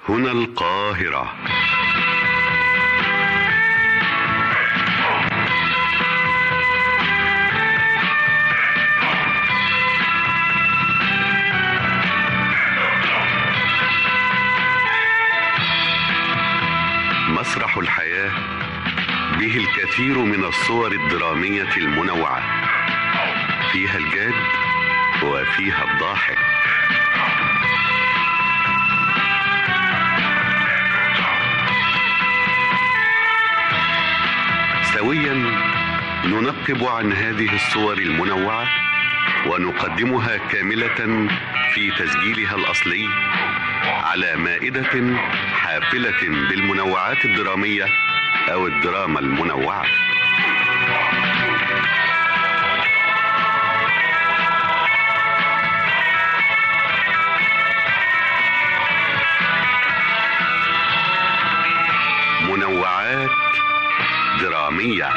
هنا القاهرة مسرح الحياة به الكثير من الصور الدرامية المنوعة فيها الجاد وفيها الضاحك سويا ننقب عن هذه الصور المنوعة ونقدمها كاملة في تسجيلها الأصلي على مائدة حافلة بالمنوعات الدرامية أو الدراما المنوعة منوعات درامية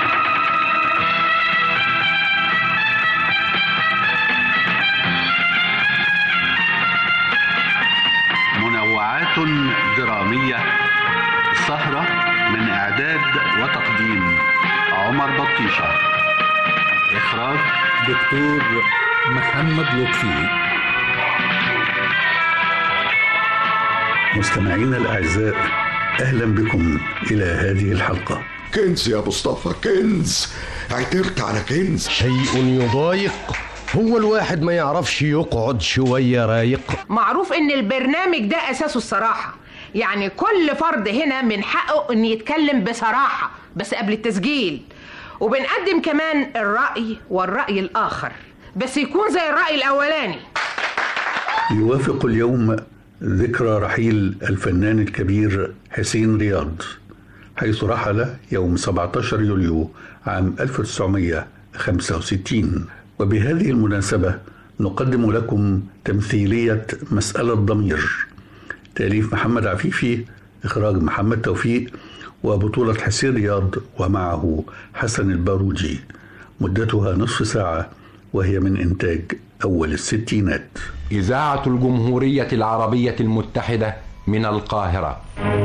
منوعات درامية سهرة من إعداد وتقديم عمر بطيشة إخراج دكتور محمد لطفي مستمعينا الأعزاء أهلا بكم إلى هذه الحلقة كنز يا مصطفى كنز عثرت على كنز شيء يضايق هو الواحد ما يعرفش يقعد شوية رايق معروف ان البرنامج ده اساسه الصراحة يعني كل فرد هنا من حقه ان يتكلم بصراحة بس قبل التسجيل وبنقدم كمان الرأي والرأي الآخر بس يكون زي الرأي الأولاني يوافق اليوم ذكرى رحيل الفنان الكبير حسين رياض حيث رحل يوم 17 يوليو عام 1965 وبهذه المناسبة نقدم لكم تمثيلية مسألة ضمير تأليف محمد عفيفي إخراج محمد توفيق وبطولة حسين رياض ومعه حسن الباروجي مدتها نصف ساعة وهي من إنتاج أول الستينات إذاعة الجمهورية العربية المتحدة من القاهرة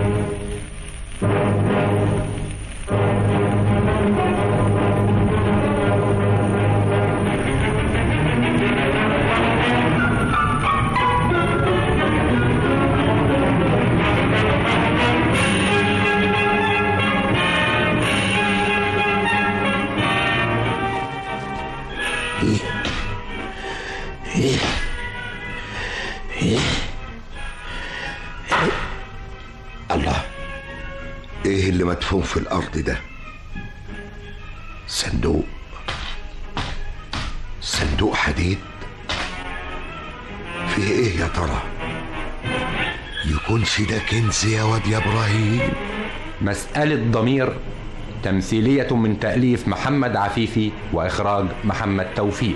الله ايه اللي مدفون في الارض ده صندوق صندوق حديد فيه ايه يا ترى يكونش ده كنز يا واد يا ابراهيم مسألة ضمير تمثيلية من تأليف محمد عفيفي وإخراج محمد توفيق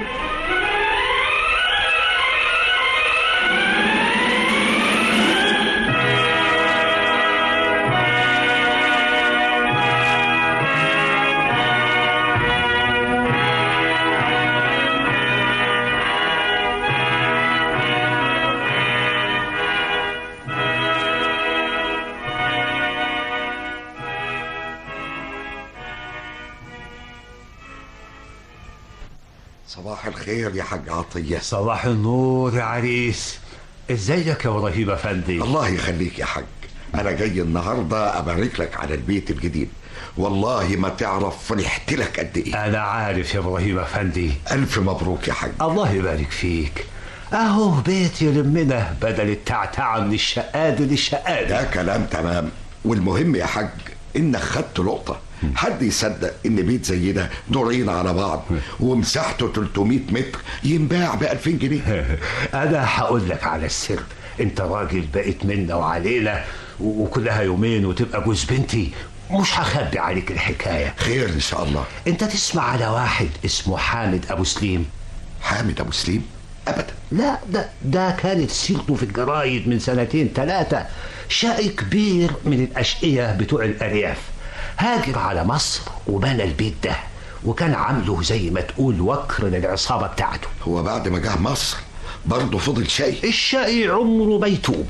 صباح الخير يا حاج عطيه صباح النور يا عريس ازيك يا ابراهيم افندي الله يخليك يا حاج انا جاي النهارده ابارك لك على البيت الجديد والله ما تعرف فرحت لك قد ايه انا عارف يا ابراهيم افندي الف مبروك يا حاج الله يبارك فيك اهو بيت يلمنا بدل التعتعه من الشقاد للشقاد ده كلام تمام والمهم يا حاج انك خدت لقطه حد يصدق ان بيت زي ده دورين على بعض ومساحته 300 متر ينباع ب 2000 جنيه انا هقول لك على السر انت راجل بقيت منا وعلينا و- وكلها يومين وتبقى جوز بنتي مش هخبي عليك الحكايه خير ان شاء الله انت تسمع على واحد اسمه حامد ابو سليم حامد ابو سليم ابدا لا ده ده كانت سيرته في الجرايد من سنتين ثلاثة شقي كبير من الأشقية بتوع الأرياف هاجر على مصر وبنى البيت ده وكان عامله زي ما تقول وكر للعصابة بتاعته هو بعد ما جه مصر برضه فضل شيء الشقي عمره ما يتوب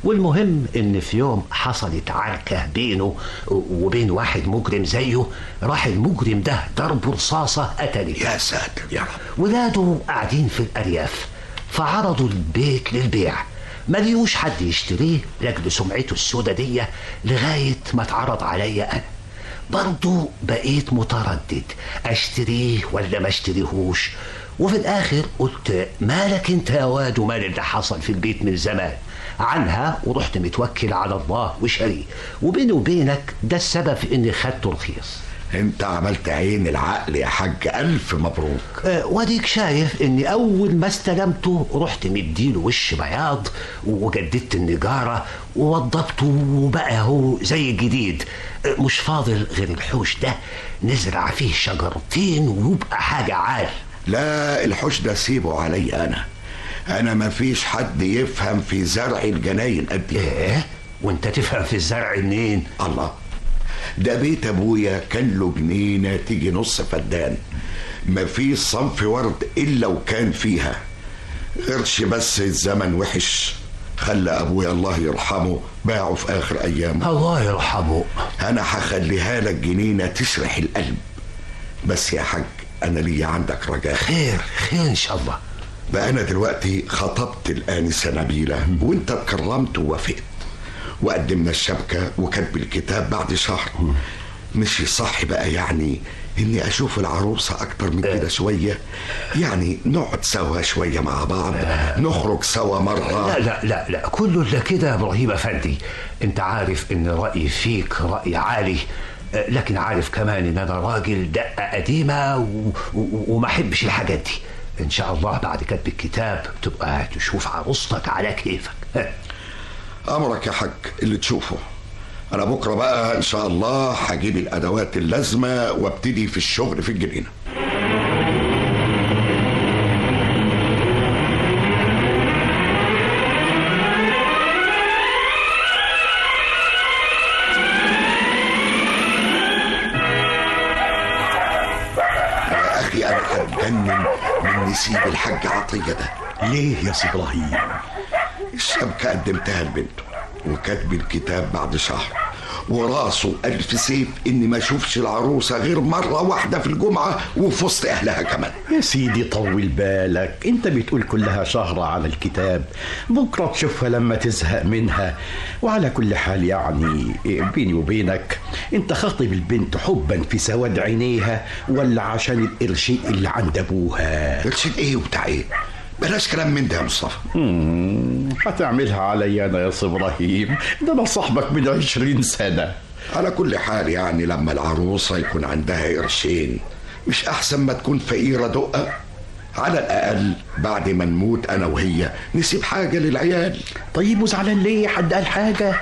والمهم ان في يوم حصلت عركة بينه وبين واحد مجرم زيه راح المجرم ده ضربه رصاصة قتلت يا ساتر يا رب ولاده قاعدين في الأرياف فعرضوا البيت للبيع ما ليوش حد يشتريه لاجل سمعته السودة دي لغاية ما اتعرض عليا أنا برضو بقيت متردد اشتريه ولا ما اشتريهوش وفي الاخر قلت مالك انت يا واد ومال اللي حصل في البيت من زمان عنها ورحت متوكل على الله وشاريه وبيني وبينك ده السبب في اني خدته رخيص انت عملت عين العقل يا حاج الف مبروك أه، واديك شايف اني اول ما استلمته رحت مديله وش بياض وجددت النجاره ووضبته وبقى هو زي الجديد أه، مش فاضل غير الحوش ده نزرع فيه شجرتين ويبقى حاجه عال لا الحوش ده سيبه علي انا انا ما فيش حد يفهم في زرع الجناين قدي ايه وانت تفهم في الزرع منين الله ده بيت ابويا كان له جنينه تيجي نص فدان ما فيش صنف ورد الا وكان فيها قرش بس الزمن وحش خلى ابويا الله يرحمه باعه في اخر ايامه الله يرحمه انا هخليها لك جنينه تشرح القلب بس يا حاج انا ليا عندك رجاء خير خير ان شاء الله بقى انا دلوقتي خطبت الانسه نبيله وانت اتكرمت ووافقت وقدمنا الشبكه وكتب الكتاب بعد شهر مش صح بقى يعني اني اشوف العروسه اكتر من كده شويه يعني نقعد سوا شويه مع بعض نخرج سوا مره لا لا لا لا كله الا كده يا ابراهيم افندي انت عارف ان رايي فيك راي عالي أه، لكن عارف كمان ان انا راجل دقه قديمه و... و... وما احبش الحاجات دي ان شاء الله بعد كتب الكتاب تبقى تشوف عروستك على كيفك ها. امرك يا حاج اللي تشوفه انا بكره بقى ان شاء الله هجيب الادوات اللازمه وابتدي في الشغل في الجنينه يا اخي انا هتجنن من نسيب الحاج عطيه ده ليه يا سي ابراهيم الشبكة قدمتها لبنته وكاتب الكتاب بعد شهر وراسه ألف سيف إني ما أشوفش العروسة غير مرة واحدة في الجمعة وفي وسط أهلها كمان يا سيدي طول بالك انت بتقول كلها شهرة على الكتاب بكرة تشوفها لما تزهق منها وعلى كل حال يعني بيني وبينك انت خاطب البنت حبا في سواد عينيها ولا عشان القرشين اللي عند ابوها قرشين إيه وبتاع إيه بلاش كلام من ده يا مصطفى مم، هتعملها علي انا يا سي ابراهيم ده انا صاحبك من عشرين سنة على كل حال يعني لما العروسة يكون عندها قرشين مش أحسن ما تكون فقيرة دقة على الأقل بعد ما نموت أنا وهي نسيب حاجة للعيال طيب وزعلان ليه حد قال حاجة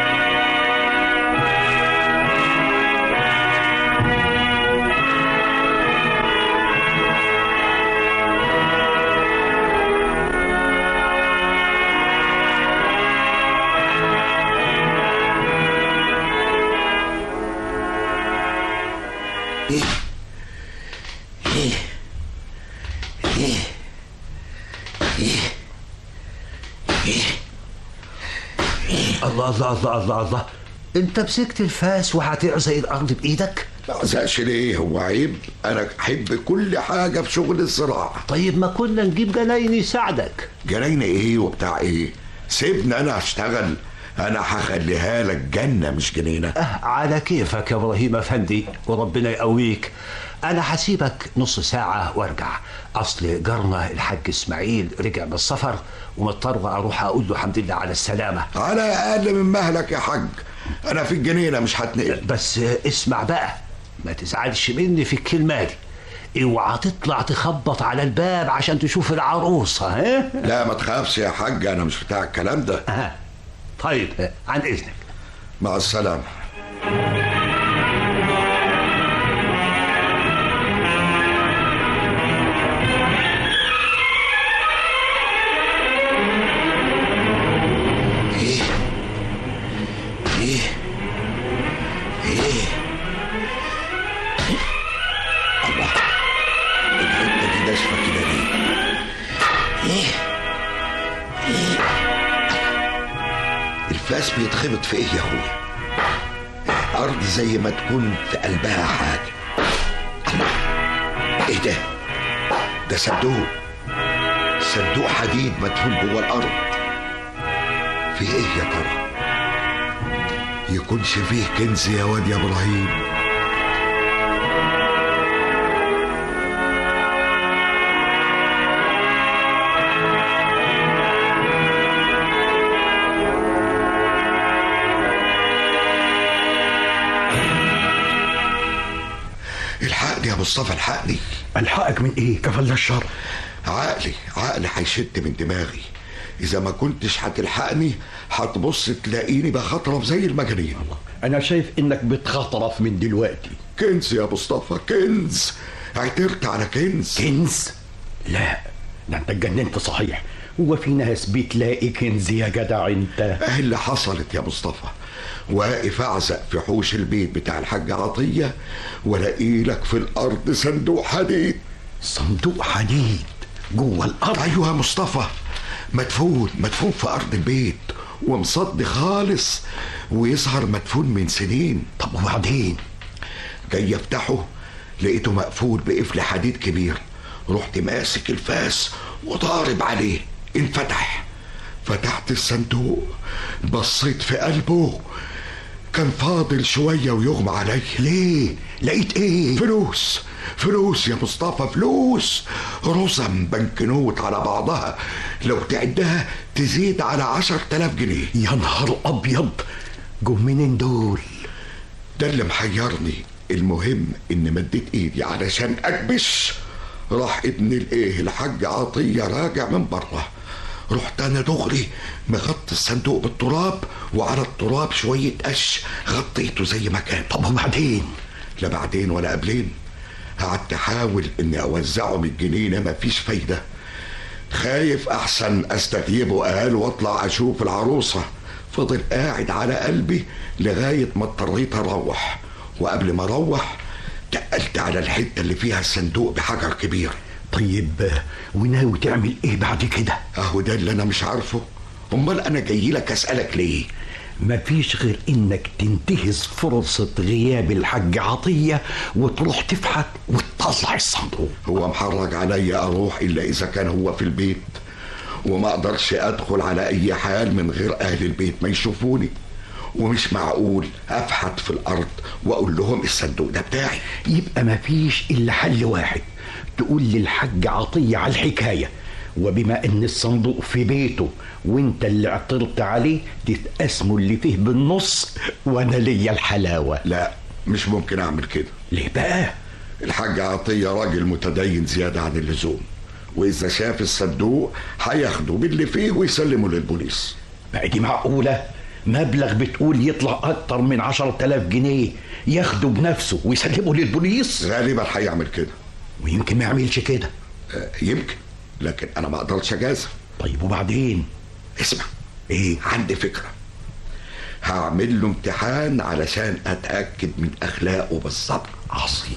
الله الله الله الله الله انت مسكت الفاس وهتعزق الارض بايدك ما أزهقش ليه هو عيب أنا أحب كل حاجة في شغل الزراعة طيب ما كنا نجيب جناين يساعدك جناين إيه وبتاع إيه سيبني أنا أشتغل أنا هخليها لك جنة مش جنينة أه على كيفك يا ابراهيم افندي وربنا يقويك انا هسيبك نص ساعة وارجع اصل جارنا الحاج اسماعيل رجع من السفر ومضطر اروح اقول له الحمد لله على السلامة على أقل من مهلك يا حاج أنا في الجنينة مش هتنقل بس اسمع بقى ما تزعلش مني في الكلمة دي اوعى تطلع تخبط على الباب عشان تشوف العروسة ها لا ما تخافش يا حاج أنا مش بتاع الكلام ده أه. طيب عن اذنك مع السلامة ايه ايه ايه الله الحته دي ناشفه كده ليه ايه ايه يتخبط في ايه يا اخويا الارض زي ما تكون في قلبها حاجه الله ايه ده ده صندوق صندوق حديد مدفون جوه الارض في ايه يا ترى يكونش فيه كنز يا واد يا ابراهيم الحقني يا مصطفى الحقني الحقك من ايه كفل الشر عقلي عقلي هيشد من دماغي اذا ما كنتش هتلحقني هتبص تلاقيني بخطرف زي المجانين انا شايف انك بتخطرف من دلوقتي كنز يا مصطفى كنز اعترت على كنز كنز لا ده انت اتجننت صحيح هو في ناس بتلاقي كنز يا جدع انت ايه اللي حصلت يا مصطفى واقف اعزق في حوش البيت بتاع الحاج عطيه والاقي لك في الارض صندوق حديد صندوق حديد جوه الارض ايوه يا مصطفى مدفون مدفون في ارض البيت ومصدي خالص ويظهر مدفون من سنين طب وبعدين جاي افتحه لقيته مقفول بقفل حديد كبير رحت ماسك الفاس وضارب عليه انفتح فتحت الصندوق بصيت في قلبه كان فاضل شوية ويغمى عليا ليه لقيت ايه فلوس فلوس يا مصطفى فلوس رزم بنكنوت على بعضها لو تعدها تزيد على عشر تلاف جنيه يا نهار ابيض جم منين دول ده اللي محيرني المهم ان مديت ايدي علشان اكبش راح ابن الايه الحاج عطيه راجع من بره رحت انا دغري مغطي الصندوق بالتراب وعلى التراب شويه قش غطيته زي ما كان طب وبعدين لا بعدين ولا قبلين قعدت احاول اني اوزعه من الجنينه مفيش فايده خايف احسن استغيبه قال واطلع اشوف العروسه فضل قاعد على قلبي لغايه ما اضطريت اروح وقبل ما اروح تقلت على الحته اللي فيها الصندوق بحجر كبير طيب وناوي تعمل ايه بعد كده اهو ده اللي انا مش عارفه امال انا جاي لك اسالك ليه مفيش غير انك تنتهز فرصة غياب الحاج عطية وتروح تفحت وتطلع الصندوق هو محرج عليا اروح الا اذا كان هو في البيت وما اقدرش ادخل على اي حال من غير اهل البيت ما يشوفوني ومش معقول افحت في الارض واقول لهم الصندوق ده بتاعي يبقى مفيش الا حل واحد تقول للحاج عطية على الحكاية وبما ان الصندوق في بيته وانت اللي اعترضت عليه تتقسموا اللي فيه بالنص وانا ليا الحلاوة لا مش ممكن اعمل كده ليه بقى الحاج عطية راجل متدين زيادة عن اللزوم وإذا شاف الصندوق هياخده باللي فيه ويسلمه للبوليس بقى دي معقولة مبلغ بتقول يطلع أكتر من عشرة آلاف جنيه ياخده بنفسه ويسلمه للبوليس غالبا هيعمل كده ويمكن ما يعملش كده آه، يمكن لكن أنا ما أقدرش أجازف طيب وبعدين اسمع إيه عندي فكرة هعمل له امتحان علشان أتأكد من أخلاقه بالظبط عظيم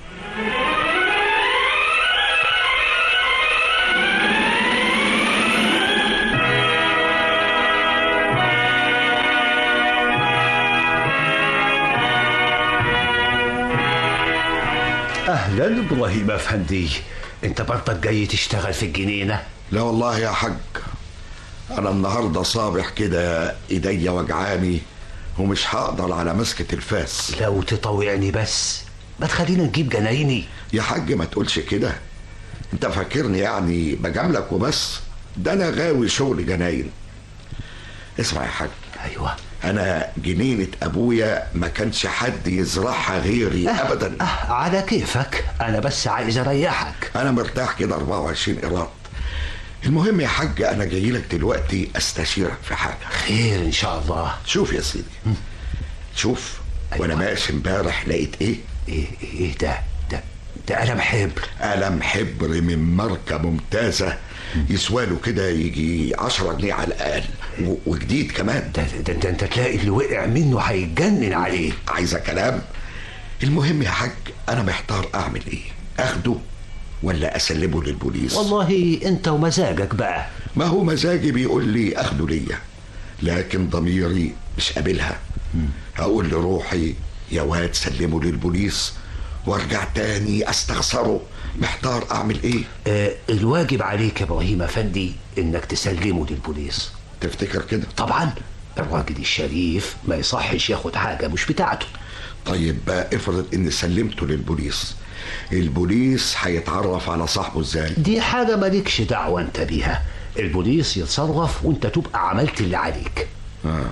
اهلا ابراهيم افندي انت برضك جاي تشتغل في الجنينه لا والله يا حاج أنا النهاردة صابح كده إيديا وجعاني ومش هقدر على مسكة الفاس لو تطوعني بس ما تخلينا نجيب جنايني يا حاج ما تقولش كده انت فاكرني يعني بجاملك وبس ده انا غاوي شغل جناين اسمع يا حاج ايوه انا جنينة ابويا ما كانش حد يزرعها غيري ابدا أه على كيفك انا بس عايز اريحك انا مرتاح كده 24 قيراط المهم يا حاج انا جاي لك دلوقتي استشيرك في حاجه خير ان شاء الله شوف يا سيدي شوف وانا ماشي امبارح لقيت ايه ايه ايه ده ده ده قلم حبر قلم حبر من ماركة ممتازة يسواله كده يجي عشرة جنيه على الأقل و- وجديد كمان ده, ده, ده انت تلاقي اللي وقع منه هيتجنن عليه عايزة كلام المهم يا حاج أنا محتار أعمل إيه أخده ولا أسلمه للبوليس والله انت ومزاجك بقى ما هو مزاجي بيقول لي أخده ليا لكن ضميري مش قابلها هقول لروحي يا واد سلمه للبوليس وارجع تاني استخسره محتار اعمل ايه آه الواجب عليك يا ابراهيم افندي انك تسلمه للبوليس تفتكر كده طبعا الراجل الشريف ما يصحش ياخد حاجه مش بتاعته طيب بقى افرض اني سلمته للبوليس البوليس هيتعرف على صاحبه ازاي دي حاجه مالكش دعوه انت بيها البوليس يتصرف وانت تبقى عملت اللي عليك آه.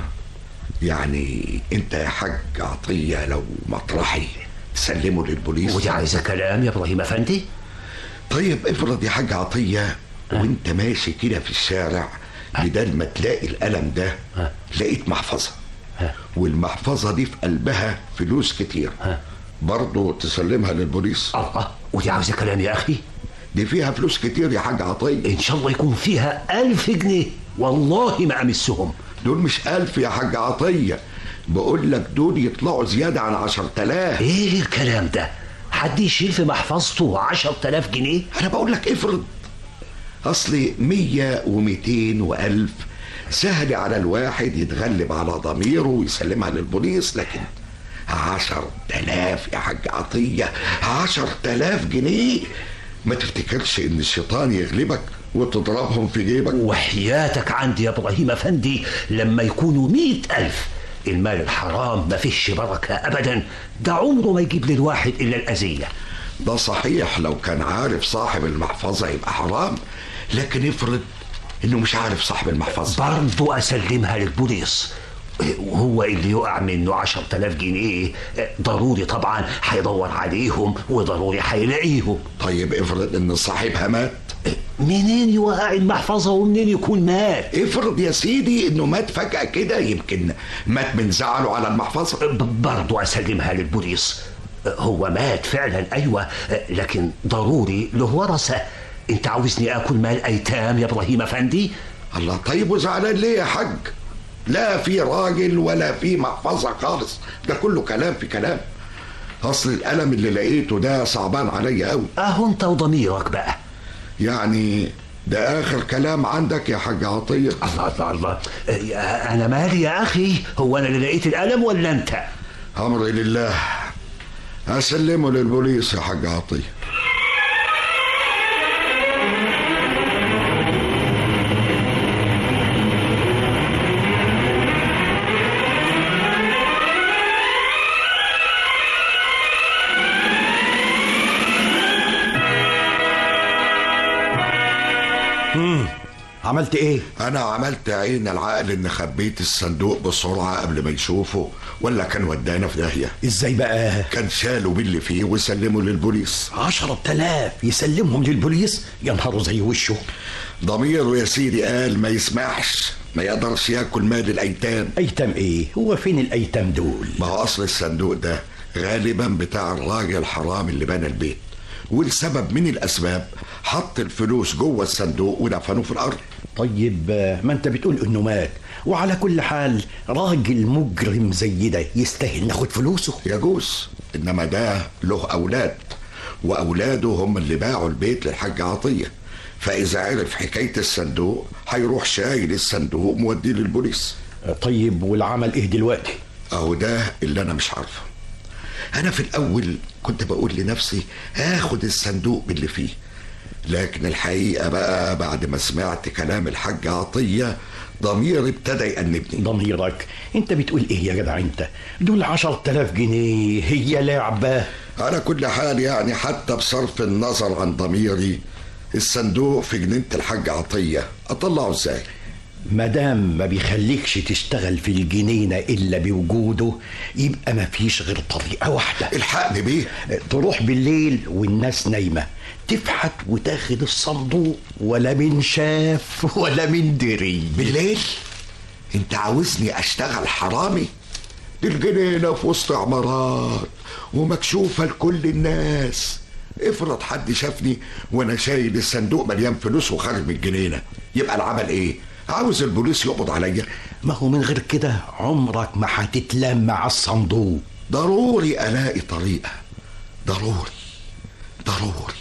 يعني انت يا حاج عطيه لو مطرحي تسلمه للبوليس ودي عايزه كلام يا ابراهيم افندي طيب افرض يا حاج عطيه وانت ماشي كده في الشارع بدل ما تلاقي القلم ده لقيت محفظه والمحفظه دي في قلبها فلوس كتير برضه تسلمها للبوليس الله ودي عاوزه كلام يا اخي دي فيها فلوس كتير يا حاج عطيه ان شاء الله يكون فيها ألف جنيه والله ما امسهم دول مش ألف يا حاج عطيه بقول لك دول يطلعوا زياده عن عشر تلاف ايه الكلام ده حد يشيل في محفظته عشر تلاف جنيه انا بقول لك افرض اصل مية وميتين والف سهل على الواحد يتغلب على ضميره ويسلمها للبوليس لكن عشر تلاف يا حاج عطية عشر تلاف جنيه ما تفتكرش ان الشيطان يغلبك وتضربهم في جيبك وحياتك عندي يا ابراهيم افندي لما يكونوا مئة ألف المال الحرام ما فيش بركة أبدا ده عمره ما يجيب للواحد إلا الأذية ده صحيح لو كان عارف صاحب المحفظة يبقى حرام لكن افرض انه مش عارف صاحب المحفظة برضو أسلمها للبوليس وهو اللي يقع منه عشر تلاف جنيه ضروري طبعا هيدور عليهم وضروري هيلاقيهم طيب افرض ان صاحبها مات منين يوقع المحفظة ومنين يكون مات افرض يا سيدي انه مات فجأة كده يمكن مات من زعله على المحفظة ب- برضو أسلمها للبوليس هو مات فعلا أيوة لكن ضروري له ورثة انت عاوزني اكل مال ايتام يا ابراهيم افندي الله طيب وزعلان ليه يا حاج لا في راجل ولا في محفظة خالص ده كله كلام في كلام اصل القلم اللي لقيته ده صعبان عليا قوي اهو انت وضميرك بقى يعني ده اخر كلام عندك يا حاج عطية الله الله الله انا مالي يا اخي هو انا اللي لقيت القلم ولا انت امري لله اسلمه للبوليس يا حاج عطية عملت ايه انا عملت عين العقل ان خبيت الصندوق بسرعة قبل ما يشوفه ولا كان ودانا في داهية ازاي بقى كان شاله باللي فيه وسلمه للبوليس عشرة تلاف يسلمهم للبوليس ينهاروا زي وشه ضميره يا سيدي قال ما يسمحش ما يقدرش ياكل مال الايتام ايتام ايه هو فين الايتام دول ما هو اصل الصندوق ده غالبا بتاع الراجل الحرام اللي بنى البيت ولسبب من الاسباب حط الفلوس جوه الصندوق ودفنوه في الارض طيب آه، ما انت بتقول انه مات وعلى كل حال راجل مجرم زي ده يستاهل ناخد فلوسه يجوز انما ده له اولاد واولاده هم اللي باعوا البيت للحاج عطيه فاذا عرف حكايه الصندوق هيروح شايل الصندوق موديه للبوليس آه، طيب والعمل ايه دلوقتي اهو ده اللي انا مش عارفه انا في الاول كنت بقول لنفسي هاخد الصندوق باللي فيه لكن الحقيقه بقى بعد ما سمعت كلام الحاج عطيه ضميري ابتدى يأنبني ضميرك انت بتقول ايه يا جدع انت دول عشرة تلاف جنيه هي لعبة على كل حال يعني حتى بصرف النظر عن ضميري الصندوق في جنينة الحاج عطية أطلعه ازاي مادام ما بيخليكش تشتغل في الجنينة إلا بوجوده يبقى ما فيش غير طريقة واحدة الحقني بيه تروح بالليل والناس نايمة تفحت وتاخد الصندوق ولا من شاف ولا من دري بالليل انت عاوزني اشتغل حرامي دي الجنينة في وسط عمارات ومكشوفة لكل الناس افرض حد شافني وانا شايل الصندوق مليان فلوس وخارج من الجنينة يبقى العمل ايه عاوز البوليس يقبض عليا ما هو من غير كده عمرك ما هتتلام مع الصندوق ضروري الاقي طريقة ضروري ضروري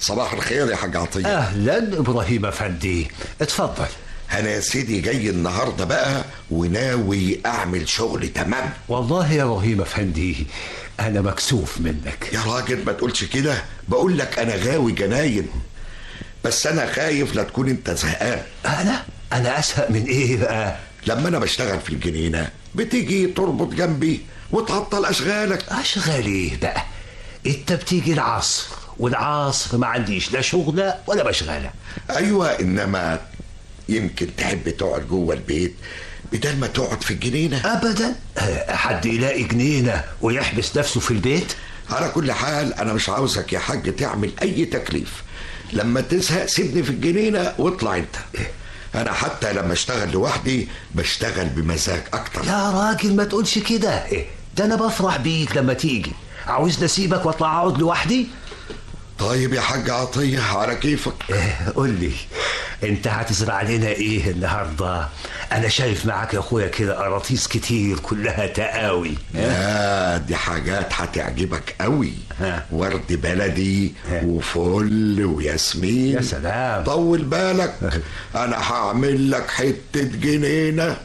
صباح الخير يا حاج عطيه اهلا ابراهيم افندي اتفضل انا يا سيدي جاي النهارده بقى وناوي اعمل شغل تمام والله يا ابراهيم افندي انا مكسوف منك يا راجل ما تقولش كده بقول لك انا غاوي جناين بس انا خايف لا تكون انت زهقان انا انا ازهق من ايه بقى لما انا بشتغل في الجنينه بتيجي تربط جنبي وتعطل اشغالك اشغال ايه بقى انت بتيجي العصر والعصر ما عنديش لا شغله ولا بشغله ايوه انما يمكن تحب تقعد جوه البيت بدل ما تقعد في الجنينه ابدا أه، حد يلاقي جنينه ويحبس نفسه في البيت على كل حال انا مش عاوزك يا حاج تعمل اي تكليف لما تزهق سيبني في الجنينه واطلع انت انا حتى لما اشتغل لوحدي بشتغل بمزاج اكتر يا راجل ما تقولش كده إيه، ده انا بفرح بيك لما تيجي عاوزني اسيبك واطلع اقعد لوحدي طيب يا حاج عطيه على كيفك إيه، قول لي انت هتزرع لنا ايه النهارده انا شايف معاك يا اخويا كده قراطيس كتير كلها تقاوي لا دي حاجات هتعجبك قوي ها. ورد بلدي ها. وفل وياسمين يا سلام. طول بالك انا هعمل لك حته جنينه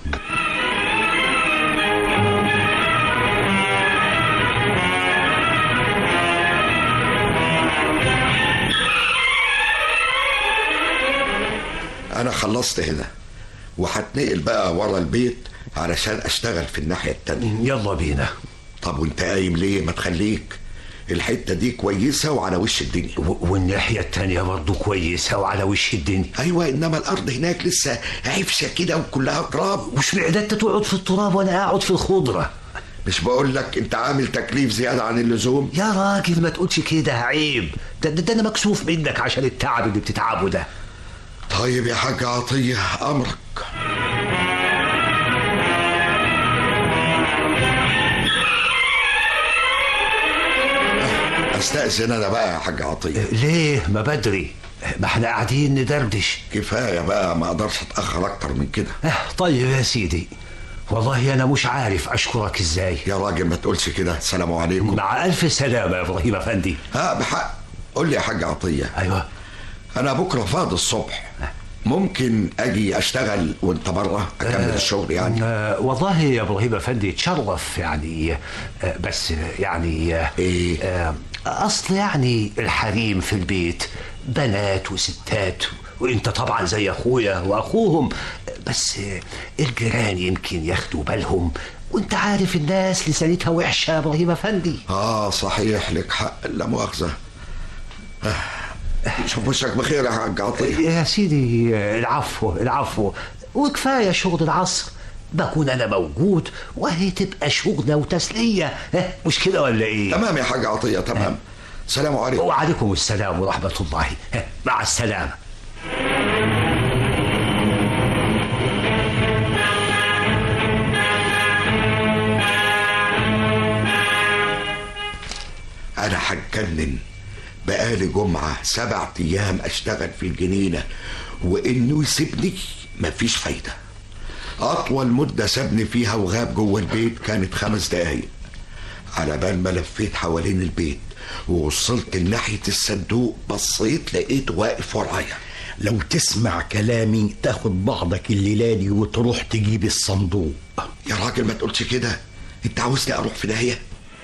انا خلصت هنا وهتنقل بقى ورا البيت علشان اشتغل في الناحيه التانيه يلا بينا طب وانت قايم ليه ما تخليك الحته دي كويسه وعلى وش الدنيا و- والناحية التانية برضو كويسة وعلى وش الدنيا ايوه انما الارض هناك لسه عفشه كده وكلها تراب مش معدتك تقعد في التراب وانا قاعد في الخضرة مش بقول لك انت عامل تكليف زياده عن اللزوم يا راجل ما تقولش كده عيب ده, ده, ده انا مكسوف منك عشان التعب اللي بتتعبه ده طيب يا حاج عطيه امرك استأذن انا بقى يا حاج عطيه ليه ما بدري ما احنا قاعدين ندردش كفايه بقى ما اقدرش اتاخر اكتر من كده اه طيب يا سيدي والله انا مش عارف اشكرك ازاي يا راجل ما تقولش كده السلام عليكم مع الف سلامة يا ابراهيم افندي ها بحق قول لي يا حاج عطيه ايوه انا بكره فاضي الصبح ممكن اجي اشتغل وانت بره اكمل الشغل يعني آه والله يا ابراهيم افندي تشرف يعني آه بس يعني آه إيه؟ آه اصل يعني الحريم في البيت بنات وستات وانت طبعا زي اخويا واخوهم بس آه الجيران يمكن ياخدوا بالهم وانت عارف الناس لسانتها وحشه يا ابراهيم افندي اه صحيح لك حق لا مؤاخذه آه، شوف وشك بخير يا حاج عطيه يا سيدي آه، العفو العفو وكفايه شغل العصر بكون انا موجود وهي تبقى شغله وتسليه ها، مش كده ولا ايه تمام يا حاج عطيه تمام سلام عليكم وعليكم السلام ورحمة الله ها، مع السلامة انا هتجنن بقالي جمعه سبع ايام اشتغل في الجنينه وانه يسيبني مفيش فايده اطول مده سابني فيها وغاب جوه البيت كانت خمس دقايق على بال ما لفيت حوالين البيت ووصلت لناحيه الصندوق بصيت لقيته واقف ورايا لو تسمع كلامي تاخد بعضك الليلة دي وتروح تجيب الصندوق يا راجل ما تقولش كده انت عاوزني اروح في داهيه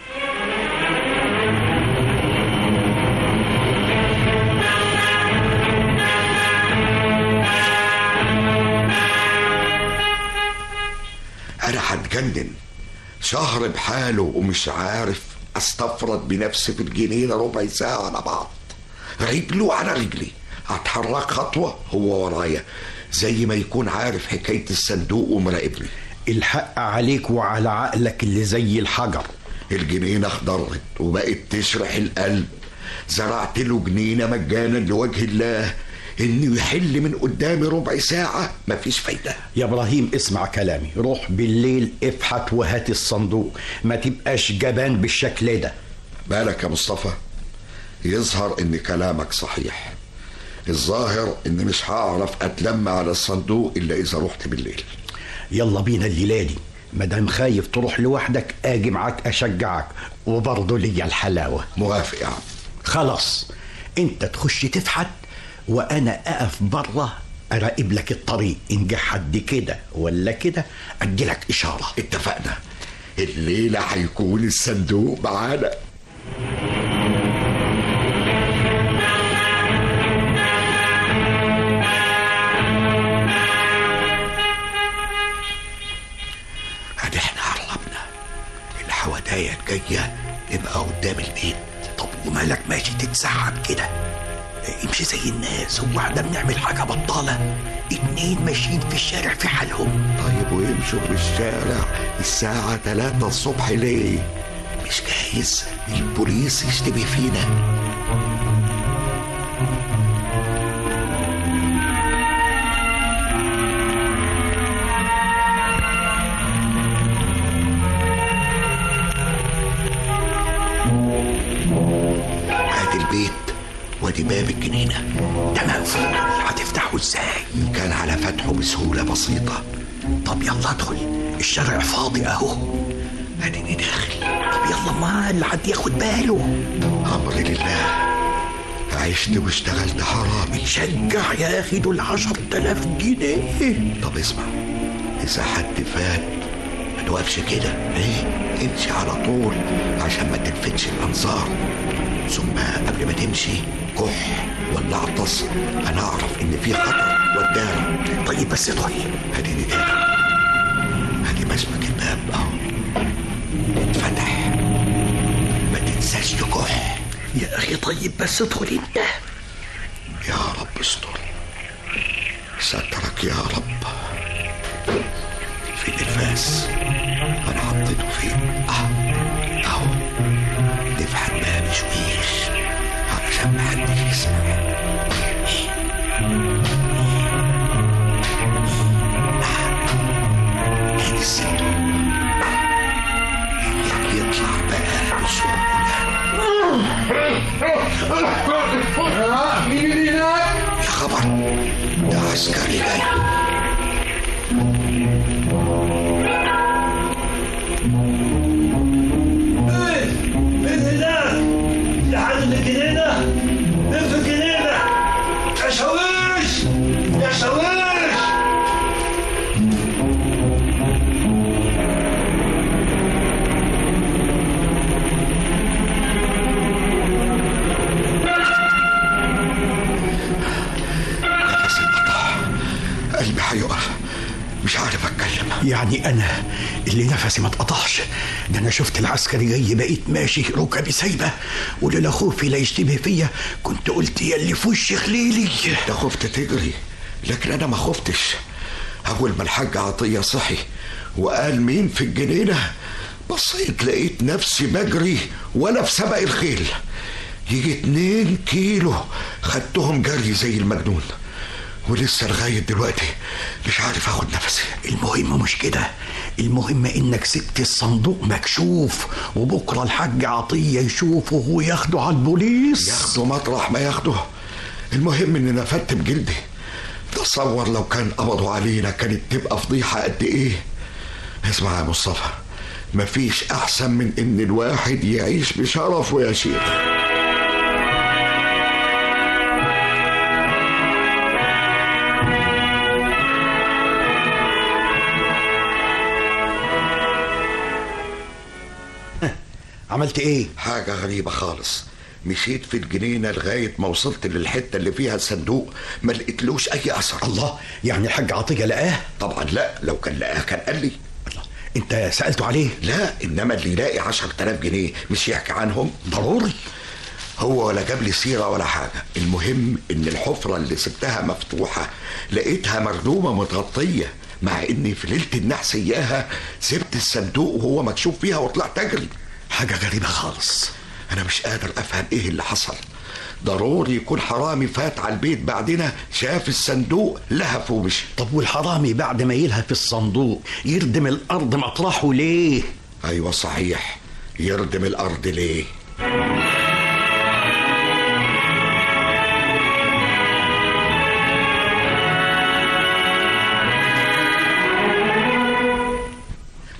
انا هتجنن شهر بحاله ومش عارف استفرد بنفسي في الجنينه ربع ساعه على بعض رجله على رجلي اتحرك خطوه هو ورايا زي ما يكون عارف حكايه الصندوق ومراقبني الحق عليك وعلى عقلك اللي زي الحجر الجنينة اخضرت وبقت تشرح القلب زرعت له جنينة مجانا لوجه الله انه يحل من قدامي ربع ساعة مفيش فايدة يا ابراهيم اسمع كلامي روح بالليل افحت وهات الصندوق ما تبقاش جبان بالشكل ده بالك يا مصطفى يظهر ان كلامك صحيح الظاهر ان مش هعرف اتلم على الصندوق الا اذا رحت بالليل يلا بينا الليلة دي مادام خايف تروح لوحدك اجي معاك اشجعك وبرضه ليا الحلاوة موافق يا عم خلاص انت تخش تفحت وانا اقف بره اراقب لك الطريق ان جه حد كده ولا كده ادي لك اشاره اتفقنا الليلة هيكون الصندوق معانا ادي احنا قربنا الحوادايا الجاية تبقى قدام البيت طب ومالك ماشي تتسحب كده امشي زي الناس هو احنا بنعمل حاجه بطاله اتنين ماشيين في الشارع في حالهم طيب ويمشوا في الشارع الساعة 3 الصبح ليه؟ مش جايز البوليس يشتبه فينا ادي البيت وادي باب الجنينة ده مقفول هتفتحه ازاي كان على فتحه بسهولة بسيطة طب يلا ادخل الشارع فاضي اهو اديني داخل طب يلا ما اللي حد ياخد باله امر لله عشت واشتغلت حرامي شجع يا اخي دول عشر تلاف جنيه طب اسمع اذا حد فات ما توقفش كده ايه امشي على طول عشان ما تلفتش الانظار ثم قبل ما تمشي كح ولا اعطس انا اعرف ان في خطر قدام طيب بس ادخل اديني داخل ادي مسمك الباب اهو اتفتح ما تنساش تكح يا اخي طيب بس ادخل انت يا رب استر سترك يا رب فين الفاس انا حطيته فين اه اهو نفحت بقى بشويش علشان محدش يسمع ادي الصندوق يطلع بقى بسهوله يا خبر ده عسكري جاي نفسي انقطع قلبي هيقف مش عارف اتكلم يعني انا اللي نفسي ما اتقطعش ده انا شفت العسكري جاي بقيت ماشي ركبي سايبه ولولا خوفي لا يشتبه فيا كنت قلت يا اللي في وش خليلي ده خفت تجري لكن انا ما خفتش اول ما الحاج عطيه صحي وقال مين في الجنينه بصيت لقيت نفسي بجري ولا في سبق الخيل يجي اتنين كيلو خدتهم جري زي المجنون ولسه لغايه دلوقتي مش عارف اخد نفسي المهم مش كده المهم انك سبت الصندوق مكشوف وبكره الحاج عطيه يشوفه وياخده على البوليس ياخده مطرح ما ياخده المهم اني نفدت بجلدي تصور لو كان قبضوا علينا كانت تبقى فضيحه قد ايه اسمع يا مصطفى مفيش احسن من ان الواحد يعيش بشرف ويا شيخ عملت ايه حاجة غريبة خالص مشيت في الجنينة لغاية ما وصلت للحتة اللي فيها الصندوق ما لقيتلوش أي أثر الله يعني الحاج عطيه لقاه طبعا لا لو كان لقاه كان قال لي الله انت سالته عليه لا إنما اللي يلاقي عشر تلاف جنيه مش يحكي عنهم ضروري هو ولا جاب لي سيرة ولا حاجة المهم إن الحفرة اللي سبتها مفتوحة لقيتها مردومة متغطية مع إني في ليلة النحس إياها سبت الصندوق وهو مكشوف فيها وطلعت أجري حاجه غريبه خالص أنا مش قادر أفهم إيه اللي حصل ضروري يكون حرامي فات على البيت بعدنا شاف الصندوق لهف ومشي طب والحرامي بعد ما يلهف الصندوق يردم الارض مطرحه ليه أيوة صحيح يردم الأرض ليه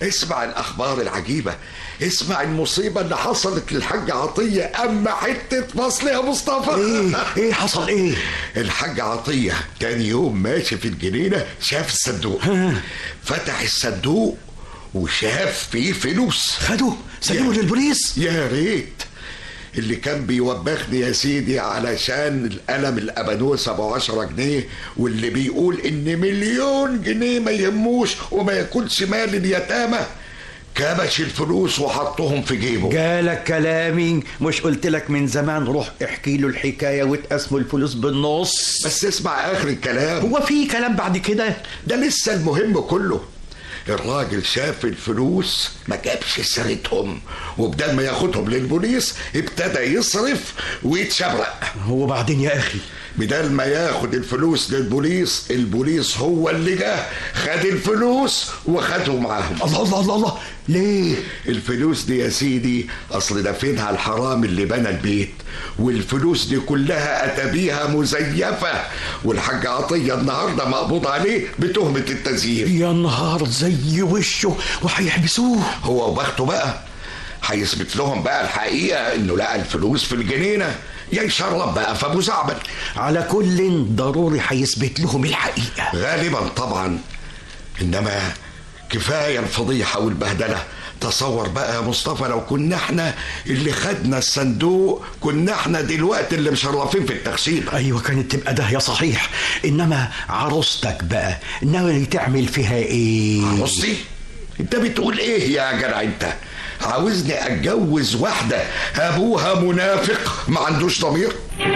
اسمع الاخبار العجيبه اسمع المصيبه اللي حصلت للحاج عطيه اما حته فصل يا مصطفى ايه ايه حصل ايه الحاج عطيه تاني يوم ماشي في الجنينه شاف الصندوق فتح الصندوق وشاف فيه فلوس خدوا سلموا يا- للبوليس يا ريت اللي كان بيوبخني يا سيدي علشان القلم الابانوس ابو عشرة جنيه واللي بيقول ان مليون جنيه ما يهموش وما ياكلش مال اليتامى كبش الفلوس وحطهم في جيبه جالك كلامي مش قلت لك من زمان روح احكي له الحكايه وتقسموا الفلوس بالنص بس اسمع اخر الكلام هو في كلام بعد كده ده لسه المهم كله الراجل شاف الفلوس ما جابش سيرتهم وبدل ما ياخدهم للبوليس ابتدى يصرف ويتشبرق وبعدين يا اخي بدل ما ياخد الفلوس للبوليس البوليس هو اللي جه خد الفلوس وخدهم معاهم الله الله الله الله ليه الفلوس دي يا سيدي اصل دفنها الحرام اللي بنى البيت والفلوس دي كلها اتى بيها مزيفه والحاج عطيه النهارده مقبوض عليه بتهمه التزييف يا نهار زي وشه وهيحبسوه هو وبخته بقى هيثبت لهم بقى الحقيقه انه لقى الفلوس في الجنينه يا يشرب بقى في ابو زعبل على كل ضروري هيثبت لهم الحقيقه غالبا طبعا انما كفايه الفضيحه والبهدله تصور بقى يا مصطفى لو كنا احنا اللي خدنا الصندوق كنا احنا دلوقتي اللي مشرفين في التخسيب ايوه كانت تبقى داهيه صحيح انما عروستك بقى ناوي تعمل فيها ايه بصي انت بتقول ايه يا جدع انت عاوزني اتجوز واحده ابوها منافق ما عندوش ضمير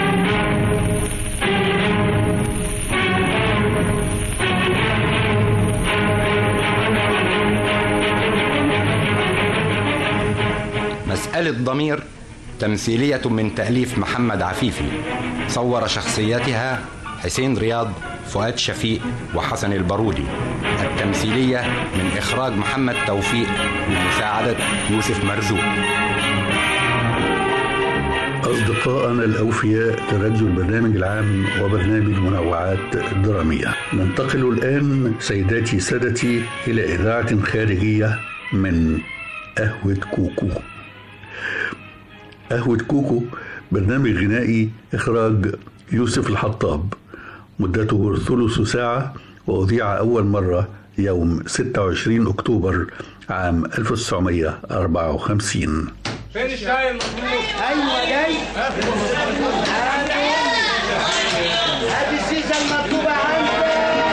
مسألة ضمير تمثيلية من تأليف محمد عفيفي صور شخصياتها حسين رياض فؤاد شفيق وحسن البارودي التمثيلية من إخراج محمد توفيق بمساعدة يوسف مرزوق أصدقائنا الأوفياء ترجوا البرنامج العام وبرنامج منوعات الدرامية ننتقل الآن سيداتي سادتي إلى إذاعة خارجية من قهوة كوكو قهوة كوكو برنامج غنائي إخراج يوسف الحطاب مدته ثلث ساعة وأذيع أول مرة يوم 26 أكتوبر عام 1954 فين الشاي المطلوب؟ ايوه جاي هات السيسه المطلوبه عندك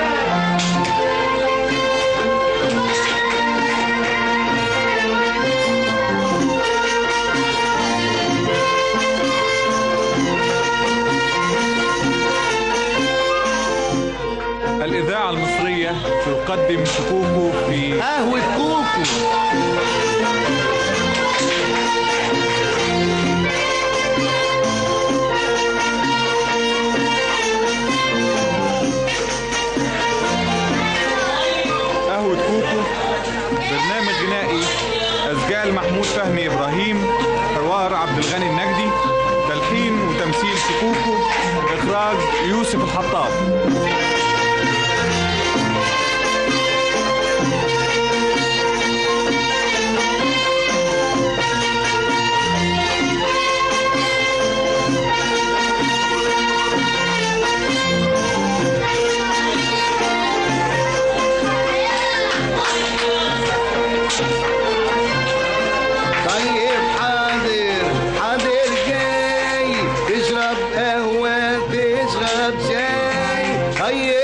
الإذاعة المصرية تقدم شكوكو في قهوه كوكو قهوة كوكو برنامج غنائي أسجال محمود فهمي إبراهيم حوار عبد الغني النجدي تلحين وتمثيل شكوكو إخراج يوسف الحطاب طيب حاضر حاضر جاي تشرب قهوة تشرب شاي طيب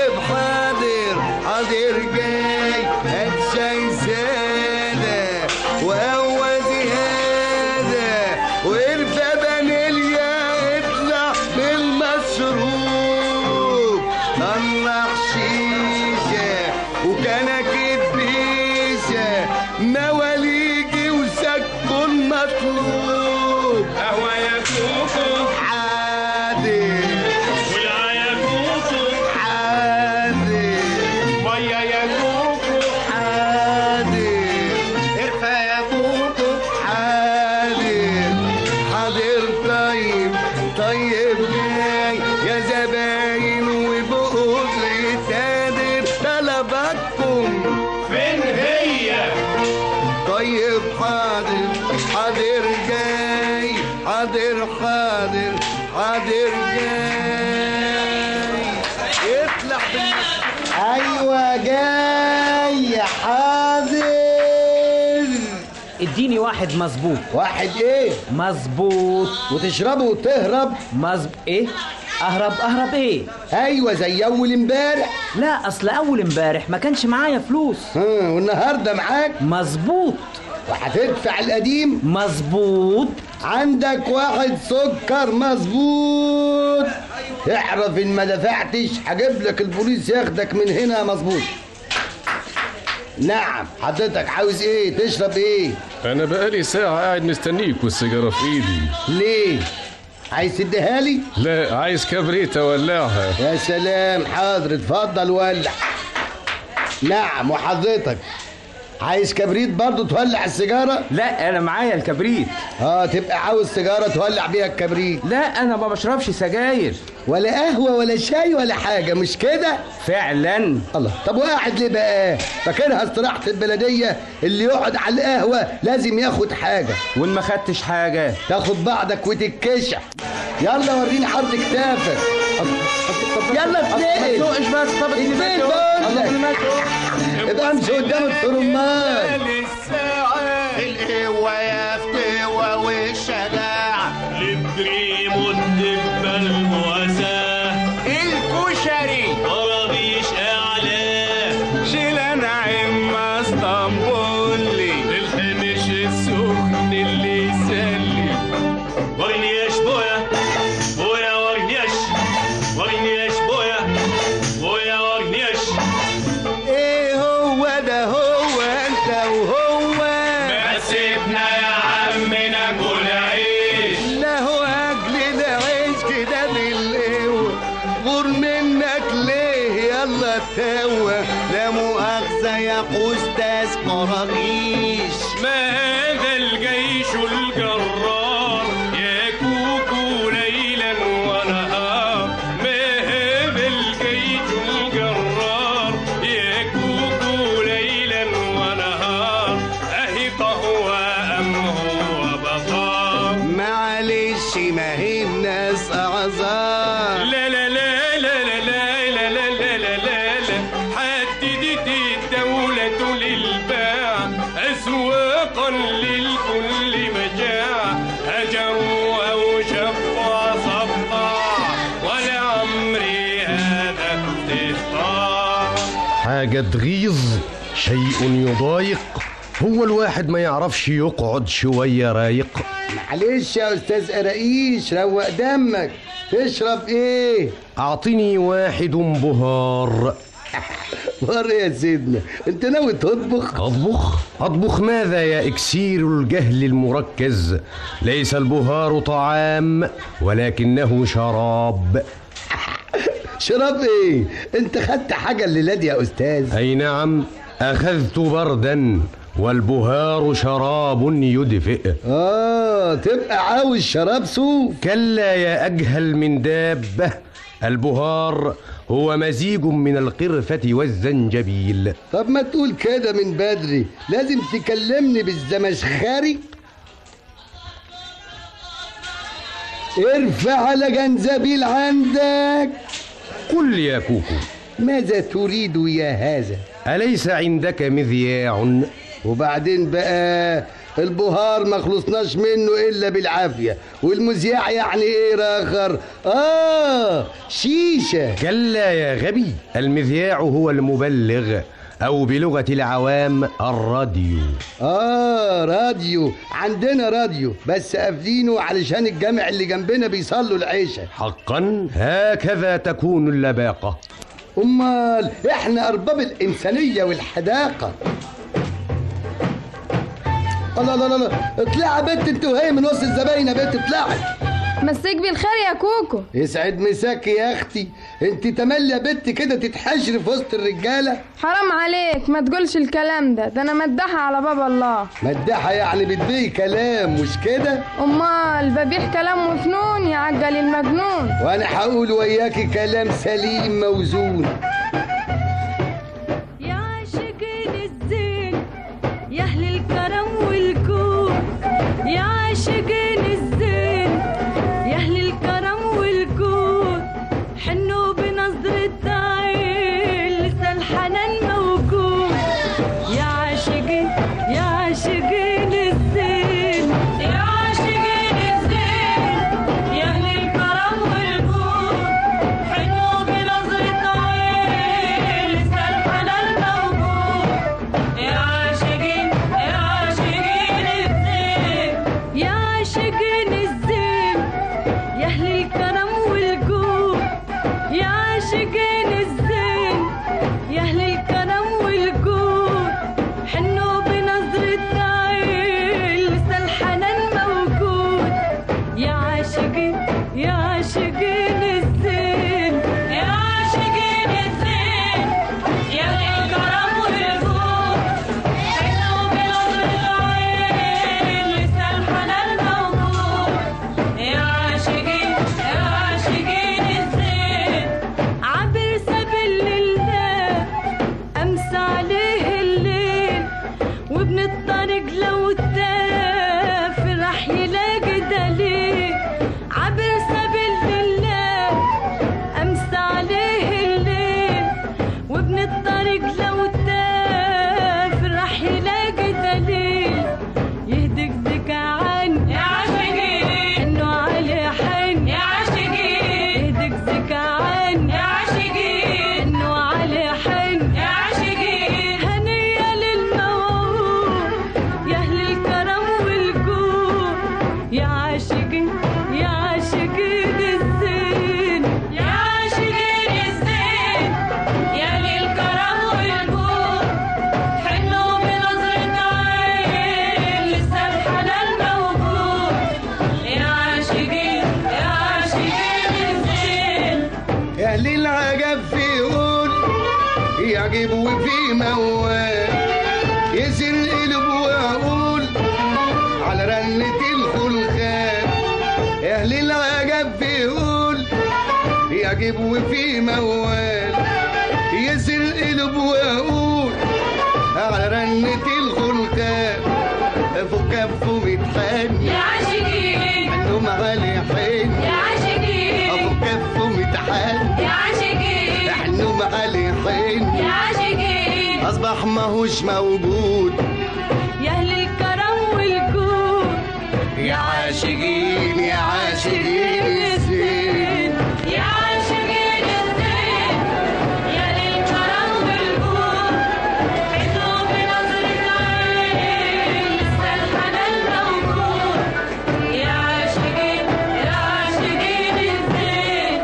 حاضر حاضر حاضر جاي اطلع بالمس ايوه جاي حاضر اديني واحد مظبوط واحد ايه مظبوط وتشربه وتهرب مظب ايه اهرب اهرب ايه ايوه زي اول امبارح لا اصل اول امبارح ما كانش معايا فلوس ها والنهارده معاك مظبوط وهتدفع القديم مظبوط عندك واحد سكر مظبوط اعرف ان ما دفعتش هجيب لك البوليس ياخدك من هنا مظبوط نعم حضرتك عاوز ايه تشرب ايه انا بقالي ساعة قاعد مستنيك والسيجارة في ايدي ليه عايز تديها لي لا عايز كبريت اولعها يا سلام حاضر اتفضل ولع نعم وحضرتك عايز كبريت برضو تولع السيجارة؟ لا انا معايا الكبريت اه تبقى عاوز سيجارة تولع بيها الكبريت لا انا ما بشربش سجاير ولا قهوة ولا شاي ولا حاجة مش كده؟ فعلا الله طب وقاعد ليه بقى؟ فاكرها استراحة البلدية اللي يقعد على القهوة لازم ياخد حاجة وان ما خدتش حاجة تاخد بعضك وتتكشح يلا وريني حرف كتافك يلا اتنقل ما تسوقش بس طب اتنين بقول لك ابقى امشي قدام الطرمات القوة يا فتوى والشجاعة البريم والدبة المواساة الكشري طرابيش أعلاه شيل نعيم اسطنبولي الحمش السخن اللي يسلي ورنياش بويا بويا ورنياش ورنياش بويا بويا ورنياش ايه هو ده هو انت وهو ما سيبنا يا عم ناكل عيش لا هو اكل العيش كده بالقوة غور منك ليه يلا تهوى لا مؤاخذة يا أستاذ قراغيش ما هذا الجيش الجرار يا كوكو ليلا ونهار ما هذا الجيش الجرار يا كوكو ليلا ونهار أهي قهوة أم هو بطار معلش ما هي الناس أعذار لا لا لا لا لا لا لا لا لا لا لا لا حددت الدولة للباع أسواقا للكل مجاع هجروا أو شقوا صفا ولعمري هذا استهتار حاجة تغيظ شيء يضايق هو الواحد ما يعرفش يقعد شوية رايق معلش يا أستاذ قراقيش روق دمك تشرب إيه؟ أعطني واحد بهار بهار يا سيدنا أنت ناوي تطبخ؟ أطبخ؟ أطبخ ماذا يا إكسير الجهل المركز ليس البهار طعام ولكنه شراب شراب إيه؟ أنت خدت حاجة الليلة دي يا أستاذ أي نعم أخذت بردا والبهار شراب يدفئ آه تبقى عاوز شراب سوف كلا يا أجهل من دابة البهار هو مزيج من القرفة والزنجبيل طب ما تقول كده من بدري لازم تكلمني بالزمشخري ارفع على جنزبيل عندك قل يا كوكو ماذا تريد يا هذا أليس عندك مذياع وبعدين بقى البهار ما خلصناش منه الا بالعافيه والمذياع يعني ايه راخر اه شيشه كلا يا غبي المذياع هو المبلغ أو بلغة العوام الراديو اه راديو عندنا راديو بس قافلينه علشان الجامع اللي جنبنا بيصلوا العشاء حقا هكذا تكون اللباقة امال احنا ارباب الانسانيه والحداقه الله الله الله اطلعي يا بنت انت وهي من وسط الزباين يا بنت اطلعي مسيك بالخير يا كوكو يسعد مساكي يا اختي انت تملي يا بنت كده تتحشري في وسط الرجاله حرام عليك ما تقولش الكلام ده ده انا مدحة على باب الله مدحه يعني بتبيعي كلام مش كده امال ببيح كلام وفنون يعجل المجنون وانا هقول وياكي كلام سليم موزون يا عاشقين الزين يا اهل الكرم والكون يا عاشقين الزين عاشقين الزين يا عاشقين الزين يا الكرم والجود حلو بنظرة عين لسه الحنان موجود يا عاشقين يا عاشقين الزين عبر سبيل الله أمسى عليه الليل وابن الطريق لو تاف راح يلاقي دليل عبر سبيل الله أمسى عليه الليل وابن الطريق لو تاف راح يلاقي دليل يهدك عن يا عاشقين انه عليه حن يا عاشقين يهدك عن يا عاشقين انه عليه حن يا عاشقين هنية للموعود يا اهل الكرم والجود يا عاشقين يا عاشقين الزين يا عاشقين الزين يا للكرم والجود حلو بنظرة عين لسه الحنان موجود يا عاشقين يا عاشقين الزين يا أهل العجب في قول يعجب وفي موال يزن القلب وأقول على رنة الخلخال يا أهل العجب في قول يعجب وفي موال يزن القلب وأقول على رنة الخلخال فوق كفه متحن يا عاشقين منهم علي حين يا عاشقين ابو كفه متحن يا عاشقين احنهم علي حين يا عاشقين اصبح ماهوش موجود يا اهل الكرم والجود يا عاشقين يا عاشقين الزين يا عاشقين الزين يا للكرم والجود حلو بنظرة عين لسه الحنان موجود يا عاشقين يا عاشقين الزين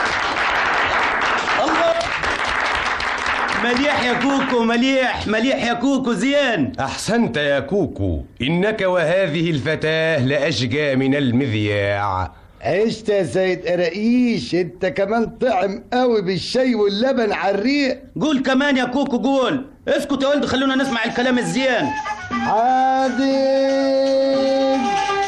الله مليح يا كوكو مليح مليح يا كوكو زين أحسنت يا كوكو إنك وهذه الفتاة لأشجى من المذياع عشت يا سيد قراقيش انت كمان طعم قوي بالشاي واللبن على الريق قول كمان يا كوكو قول اسكت يا ولد خلونا نسمع الكلام الزين عادل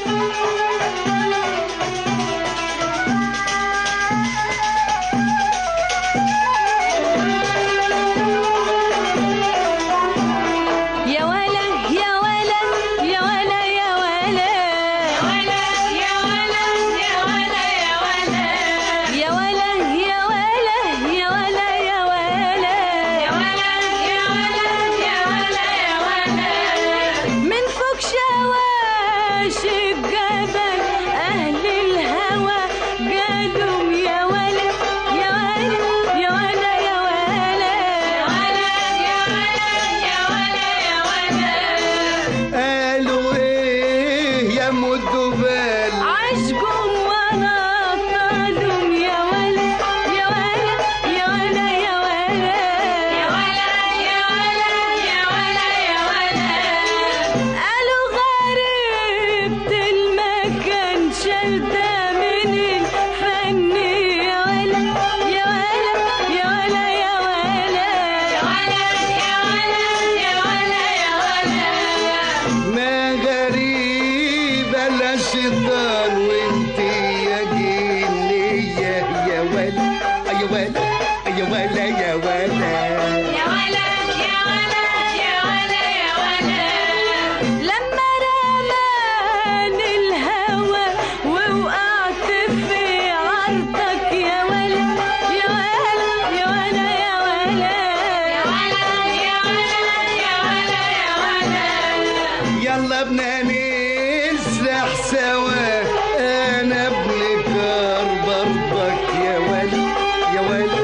يا ولا يا ولا يا ولا يا ولا يا ولا يا ولا يا ولا يا ولا يا ولا يا ولا يا ولا يا ولا يا ولا يا ولا يا ولا من فوق شواش الجبل أهل الهوى قالوا يا ولا يا ولا يا ولا يا ولا يا ولا يا ولا يا ولا يا ولا قالوا ايه يا مدبال عشقهم وانا طالهم يا ولا يا ولا يا ولا يا ولا يا ولا يا ولا يا ولا يا ولا قالوا غريبة المكان شلتة من الفن يا ولا يا ولا يا ولا يا ولا يا ولا يا ولا يا ولا يا ولا ما غريبة لا شيطان وانت يا جنية يا ولا يا ولا يا ولا يا ولا يا ولا يا ولا يا ولا يا ولا لما رماني الهوى ووقعت في عرضك يا ولا يا ولا يا ولا يا ولا يا ولا يا ولا يا ولا يا ولا يلا بنا نسرح سوا انا ابن كار برضك يا ولا يا ولا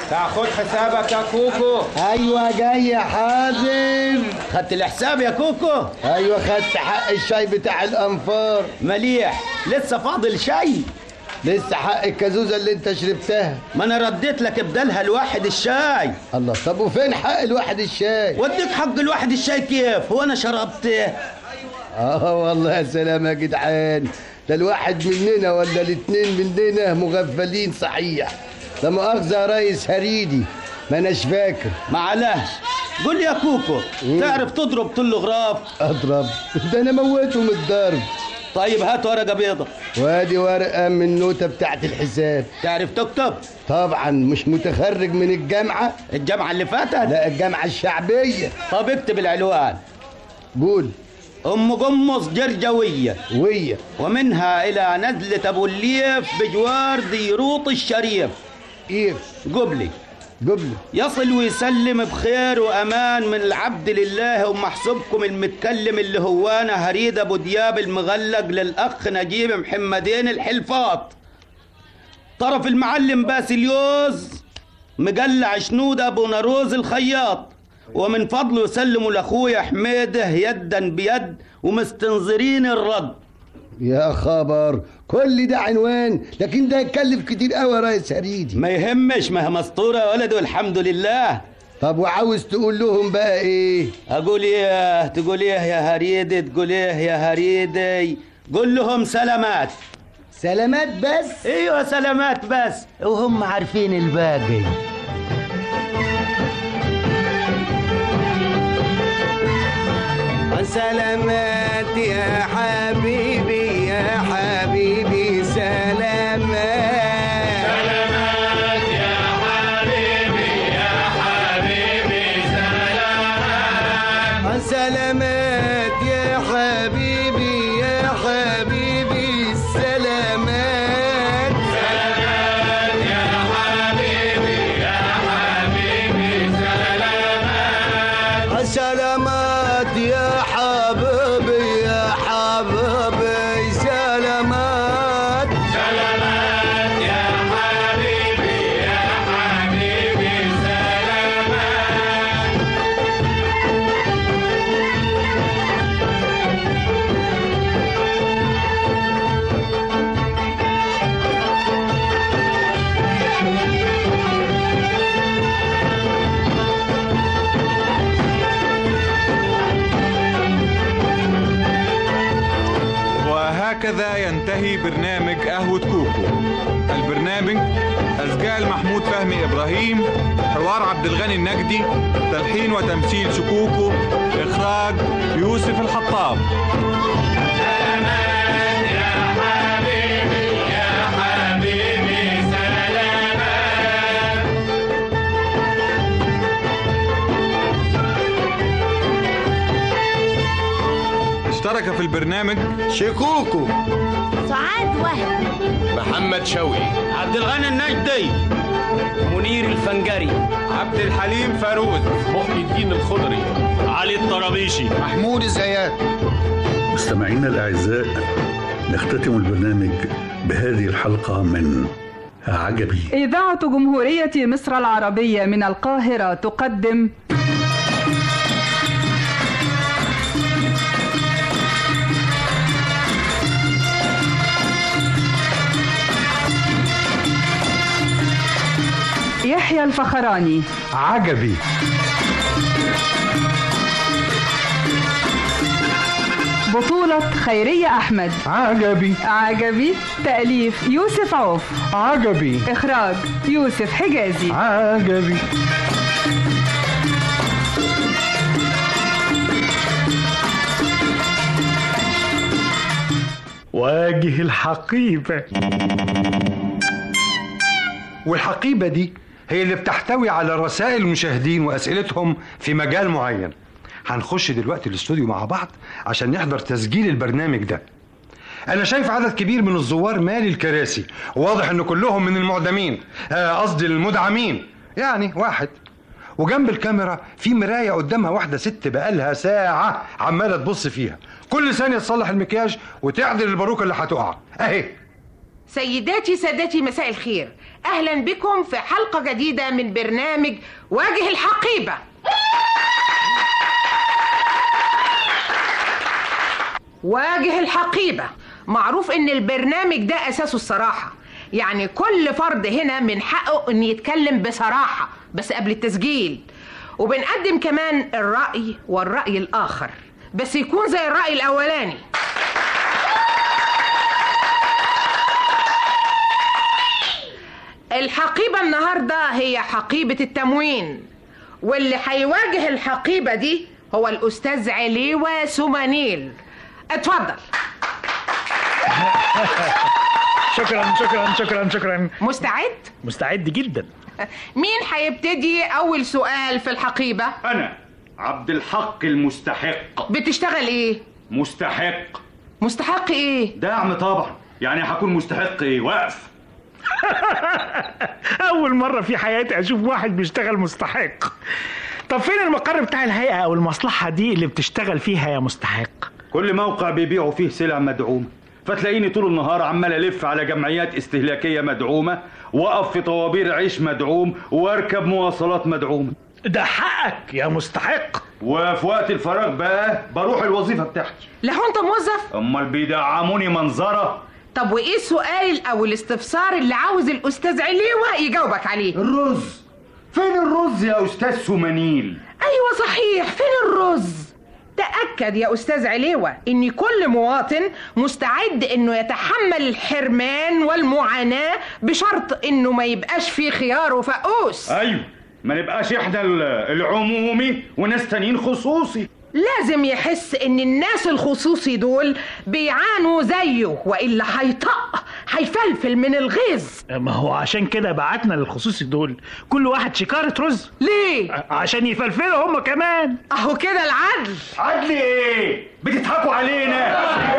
تاخد حسابك يا كوكو ايوه جاي يا حاضر خدت الحساب يا كوكو ايوه خدت حق الشاي بتاع الانفار مليح لسه فاضل شاي لسه حق الكازوزه اللي انت شربتها ما انا رديت لك بدلها الواحد الشاي الله طب وفين حق الواحد الشاي وديك حق الواحد الشاي كيف هو انا شربته اه والله يا سلام يا جدعان ده الواحد مننا ولا الاتنين مننا مغفلين صحيح لا مؤاخذة يا ريس هريدي ما اناش فاكر معلش قول يا كوكو تعرف تضرب طل غراب اضرب ده انا موته من الضرب طيب هات ورقه بيضة وادي ورقة من النوتة بتاعت الحساب تعرف تكتب طبعا مش متخرج من الجامعة الجامعة اللي فاتت لا الجامعة الشعبية طب اكتب العنوان قول ام قمص جرجوية وية ومنها الى نزلة ابو الليف بجوار ديروط الشريف كيف قبلي قبل يصل ويسلم بخير وامان من العبد لله ومحسوبكم المتكلم اللي هو انا هريد ابو دياب المغلق للاخ نجيب محمدين الحلفاط طرف المعلم باسليوز مقلع شنودة ابو نروز الخياط ومن فضله يسلموا لاخويا حميده يدا بيد ومستنظرين الرد يا خبر كل ده عنوان لكن ده يتكلف كتير قوي يا ريس هريدي ما يهمش ما هي مسطوره يا ولد والحمد لله طب وعاوز تقول لهم بقى ايه اقول ايه تقول ايه يا هريدي تقول ايه يا هريدي قول لهم سلامات سلامات بس ايوه سلامات بس وهم عارفين الباقي سلامات يا حبيبي يا حبيبي سلامات سلامات يا حبيبي يا حبيبي سلامات سلامات يا حبيبي يا حبيبي سلامات سلامات يا حبيبي يا حبيبي سلامات سلامات يا حبيبي يا حبيبي سلامات سلامات يا حبيبي يا حبيبي سلامات وهكذا ينتهي برنامج قهوة كوكو البرنامج أسجال محمود فهمي إبراهيم حوار عبد الغني النجدي تلحين وتمثيل شكوكو إخراج يوسف الحطاب سلامات يا حبيبي يا حبيبي سلامات اشترك في البرنامج شكوكو سعاد وهب محمد شوقي عبد الغني النجدي منير الفنجري عبد الحليم فاروز محي الدين الخضري علي الطرابيشي محمود الزيات مستمعينا الأعزاء نختتم البرنامج بهذه الحلقة من عجبي إذاعة جمهورية مصر العربية من القاهرة تقدم يحيى الفخراني عجبي بطولة خيرية أحمد عجبي عجبي تأليف يوسف عوف عجبي إخراج يوسف حجازي عجبي واجه الحقيبة والحقيبة دي هي اللي بتحتوي على رسائل المشاهدين وأسئلتهم في مجال معين هنخش دلوقتي الاستوديو مع بعض عشان نحضر تسجيل البرنامج ده انا شايف عدد كبير من الزوار مالي الكراسي واضح ان كلهم من المعدمين آه، قصدي المدعمين يعني واحد وجنب الكاميرا في مرايه قدامها واحده ست بقالها ساعه عماله تبص فيها كل ثانيه تصلح المكياج وتعدل الباروكه اللي هتقع اهي سيداتي سادتي مساء الخير اهلا بكم في حلقة جديدة من برنامج واجه الحقيبة واجه الحقيبة معروف ان البرنامج ده اساسه الصراحة يعني كل فرد هنا من حقه ان يتكلم بصراحة بس قبل التسجيل وبنقدم كمان الرأي والرأي الآخر بس يكون زي الرأي الأولاني الحقيبة النهاردة هي حقيبة التموين واللي هيواجه الحقيبة دي هو الأستاذ عليوة سمانيل اتفضل شكرا شكرا شكرا شكرا مستعد؟ مستعد جدا مين هيبتدي أول سؤال في الحقيبة؟ أنا عبد الحق المستحق بتشتغل إيه؟ مستحق مستحق إيه؟ دعم طبعا يعني هكون مستحق إيه وقف أول مرة في حياتي أشوف واحد بيشتغل مستحق طب فين المقر بتاع الهيئة أو المصلحة دي اللي بتشتغل فيها يا مستحق؟ كل موقع بيبيعوا فيه سلع مدعومة فتلاقيني طول النهار عمال ألف على جمعيات استهلاكية مدعومة وأقف في طوابير عيش مدعوم وأركب مواصلات مدعومة ده حقك يا مستحق وفي وقت الفراغ بقى بروح الوظيفة بتاعتي لهو أنت موظف؟ أمال بيدعموني منظرة طب وإيه السؤال أو الاستفسار اللي عاوز الأستاذ عليوة يجاوبك عليه؟ الرز فين الرز يا أستاذ سمانيل؟ أيوة صحيح فين الرز؟ تأكد يا أستاذ عليوة إن كل مواطن مستعد إنه يتحمل الحرمان والمعاناة بشرط إنه ما يبقاش فيه خيار وفقوس أيوة ما نبقاش إحنا ال- العمومي وناس تانيين خصوصي لازم يحس إن الناس الخصوصي دول بيعانوا زيه وإلا هيطق هيفلفل من الغيظ ما هو عشان كده بعتنا للخصوصي دول كل واحد شكارة رز ليه؟ ع- عشان يفلفلوا هم كمان أهو كده العدل عدل إيه؟ بتضحكوا علينا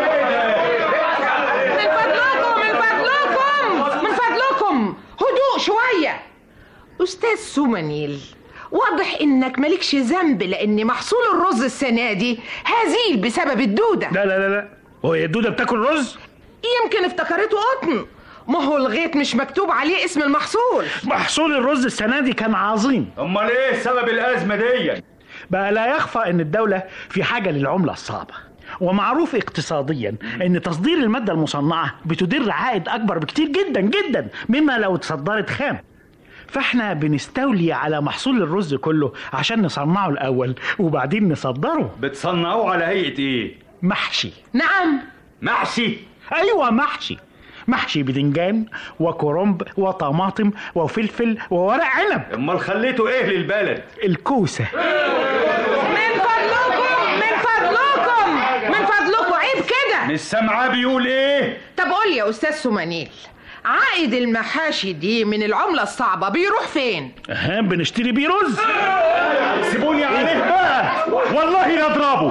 من فضلكم من فضلكم من فضلكم هدوء شوية أستاذ سومنيل واضح إنك مالكش ذنب لأن محصول الرز السنة دي هزيل بسبب الدودة لا لا لا لا هو هي الدودة بتاكل رز؟ يمكن افتكرته قطن ما هو الغيط مش مكتوب عليه اسم المحصول محصول الرز السنة دي كان عظيم أمال إيه سبب الأزمة دي؟ بقى لا يخفى ان الدولة في حاجة للعملة الصعبة ومعروف اقتصاديا ان تصدير المادة المصنعة بتدر عائد اكبر بكتير جدا جدا مما لو تصدرت خام فاحنا بنستولي على محصول الرز كله عشان نصنعه الاول وبعدين نصدره بتصنعوه على هيئة إيه؟ محشي نعم محشي ايوه محشي محشي بدنجان وكرنب وطماطم وفلفل وورق عنب امال خليته ايه للبلد الكوسه من فضلكم من فضلكم من فضلكم عيب كده مش سامعاه بيقول ايه طب قول يا أستاذ سومانيل عائد المحاشي دي من العملة الصعبة بيروح فين؟ ها بنشتري بيه رز سيبوني عليه بقى والله نضربه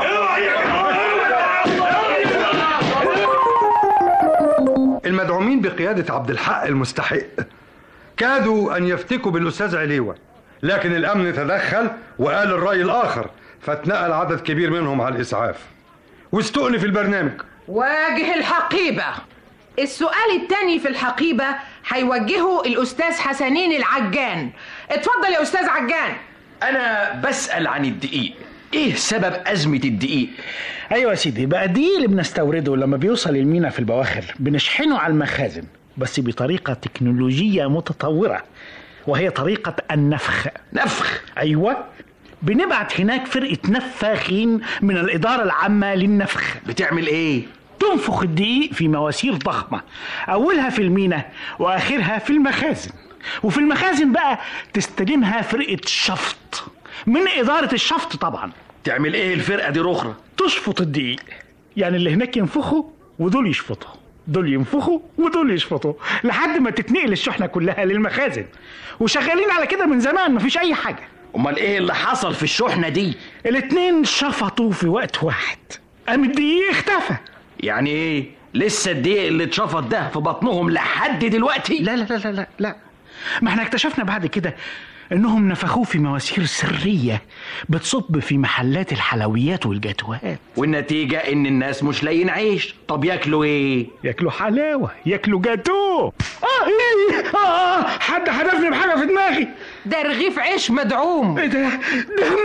المدعومين بقيادة عبد الحق المستحق كادوا أن يفتكوا بالأستاذ عليوة لكن الأمن تدخل وقال الرأي الآخر فاتنقل عدد كبير منهم على الإسعاف واستؤنف البرنامج واجه الحقيبة السؤال التاني في الحقيبة هيوجهه الأستاذ حسنين العجان اتفضل يا أستاذ عجان أنا بسأل عن الدقيق إيه سبب أزمة الدقيق؟ ايوه يا سيدي بقى دي اللي بنستورده لما بيوصل المينا في البواخر بنشحنه على المخازن بس بطريقه تكنولوجيه متطوره وهي طريقه النفخ نفخ ايوه بنبعت هناك فرقه نفاخين من الاداره العامه للنفخ بتعمل إيه؟ تنفخ الدقيق في مواسير ضخمه اولها في المينا واخرها في المخازن وفي المخازن بقى تستلمها فرقه شفط من اداره الشفط طبعا تعمل إيه الفرقة دي رخرة؟ تشفط الدقيق يعني اللي هناك ينفخوا ودول يشفطوا دول ينفخوا ودول يشفطوا لحد ما تتنقل الشحنة كلها للمخازن وشغالين على كده من زمان مفيش أي حاجة أمال إيه اللي حصل في الشحنة دي؟ الاتنين شفطوا في وقت واحد قام الدقيق اختفى يعني إيه؟ لسه الدقيق اللي اتشفط ده في بطنهم لحد دلوقتي؟ لا لا لا لا لا, لا. ما احنا اكتشفنا بعد كده انهم نفخوه في مواسير سرية بتصب في محلات الحلويات والجاتوهات والنتيجة إن الناس مش لاقيين عيش طب ياكلوا إيه؟ ياكلوا حلاوة ياكلوا جاتوه آه آه حد حدفني بحاجة في دماغي ده رغيف عيش مدعوم ايه ده دم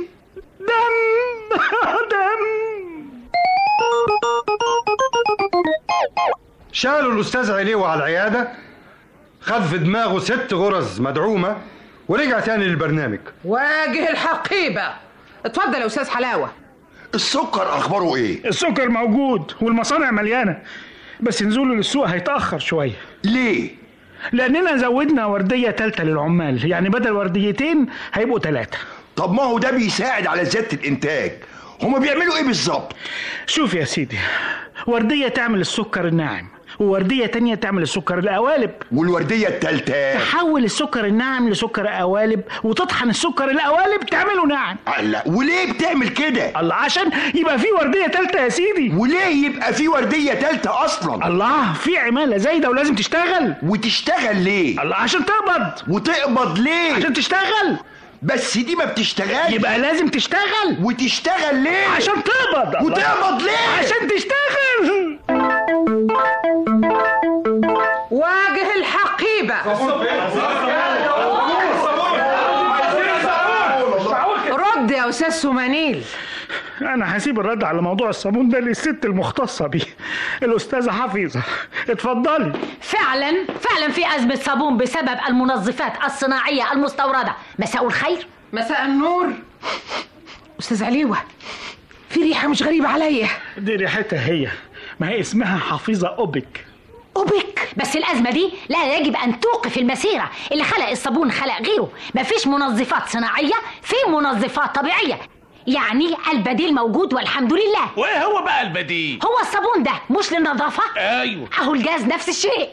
دم دم شالوا الاستاذ عليوة على العياده خد في دماغه ست غرز مدعومه ورجع تاني للبرنامج واجه الحقيبة اتفضل يا أستاذ حلاوة السكر اخباره ايه السكر موجود والمصانع مليانة بس نزوله للسوق هيتأخر شوية ليه؟ لأننا زودنا وردية تالتة للعمال يعني بدل ورديتين هيبقوا تلاتة طب ما هو ده بيساعد على زياده الانتاج هما بيعملوا ايه بالظبط شوف يا سيدي وردية تعمل السكر الناعم ووردية تانية تعمل السكر القوالب والورديه التالتة تحول السكر الناعم لسكر قوالب وتطحن السكر القوالب تعمله ناعم لا وليه بتعمل كده الله عشان يبقى في وردية تالتة يا سيدي وليه يبقى في ورديه تالتة اصلا الله في عمالة زايدة ولازم تشتغل وتشتغل ليه الله عشان تقبض وتقبض ليه عشان تشتغل بس دي ما بتشتغلش يبقى لازم تشتغل وتشتغل ليه عشان تقبض الله. وتقبض ليه عشان تشتغل واجه الحقيبة رد يا أستاذ سمانيل انا هسيب الرد على موضوع الصابون ده للست المختصة بيه الأستاذة حفيظة اتفضلي فعلا فعلا في أزمة صابون بسبب المنظفات الصناعية المستوردة مساء الخير مساء النور أستاذ عليوة في ريحة مش غريبة عليا دي ريحتها هي ما هي اسمها حفيظة أوبك أوبك بس الأزمة دي لا يجب أن توقف المسيرة اللي خلق الصابون خلق غيره مفيش منظفات صناعية في منظفات طبيعية يعني البديل موجود والحمد لله وايه هو بقى البديل هو الصابون ده مش للنظافة ايوه أهو الجاز نفس الشيء